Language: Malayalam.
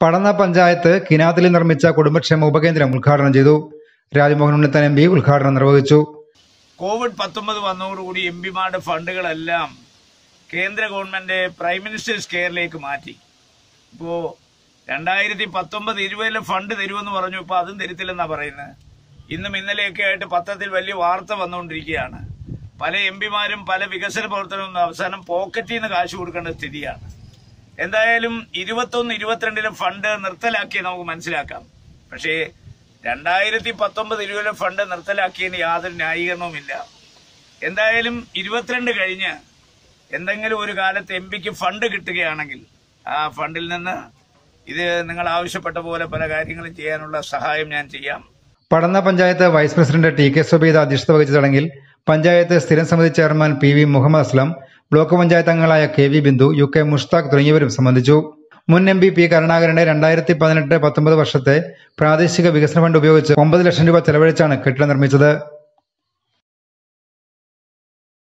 പടന്ന പഞ്ചായത്ത് കിനാത്തിലിൽ നിർമ്മിച്ച കുടുംബക്ഷേമ ഉപകേന്ദ്രം ഉദ്ഘാടനം ചെയ്തു രാജ്മോഹൻ ഉണ്ണിത്താൻ എം പി ഉദ്ഘാടനം നിർവഹിച്ചു കോവിഡ് പത്തൊമ്പത് വന്നതോടുകൂടി എം പിമാരുടെ ഫണ്ടുകളെല്ലാം കേന്ദ്ര ഗവൺമെന്റ് പ്രൈം മിനിസ്റ്റേഴ്സ് കെയറിലേക്ക് മാറ്റി ഇപ്പോ രണ്ടായിരത്തി പത്തൊമ്പത് ഇരുപതിലെ ഫണ്ട് തരുമെന്ന് പറഞ്ഞു ഇപ്പൊ അതും തരത്തില്ലെന്നാ പറയുന്നത് ഇന്നും ഇന്നലെയൊക്കെ ആയിട്ട് പത്രത്തിൽ വലിയ വാർത്ത വന്നുകൊണ്ടിരിക്കുകയാണ് പല എം പിമാരും പല വികസന പ്രവർത്തനവും അവസാനം പോക്കറ്റിൽ നിന്ന് കാശ് കൊടുക്കേണ്ട സ്ഥിതിയാണ് എന്തായാലും ഇരുപത്തൊന്ന് ഇരുപത്തിരണ്ടിലെ ഫണ്ട് നിർത്തലാക്കിയ നമുക്ക് മനസ്സിലാക്കാം പക്ഷേ രണ്ടായിരത്തി പത്തൊമ്പത് ഇരുപതിലെ ഫണ്ട് നിർത്തലാക്കിയതിന് യാതൊരു ന്യായീകരണവുമില്ല എന്തായാലും ഇരുപത്തിരണ്ട് കഴിഞ്ഞ് എന്തെങ്കിലും ഒരു കാലത്ത് എം പിക്ക് ഫണ്ട് കിട്ടുകയാണെങ്കിൽ ആ ഫണ്ടിൽ നിന്ന് ഇത് നിങ്ങൾ ആവശ്യപ്പെട്ട പോലെ പല കാര്യങ്ങളും ചെയ്യാനുള്ള സഹായം ഞാൻ ചെയ്യാം Padanna panchayat vice president T K Zubaida അധ്യക്ഷത വഹിച്ച ചടങ്ങിൽ പഞ്ചായത്ത് സ്ഥിരം സമിതി chairman P V Muhammad Aslam block panchayat അംഗങ്ങളായ K V Bindu U K Mushtaq തുടങ്ങിയവരും സംബന്ധിച്ചു മുൻ എം പി പി കരുണാകരന്റെ രണ്ടായിരത്തി പതിനെട്ട് പത്തൊമ്പത് വർഷത്തെ പ്രാദേശിക വികസന ഫണ്ട് ഉപയോഗിച്ച് ഒമ്പത് ലക്ഷം രൂപ ചെലവഴിച്ചാണ് കെട്ടിടം നിർമ്മിച്ചത്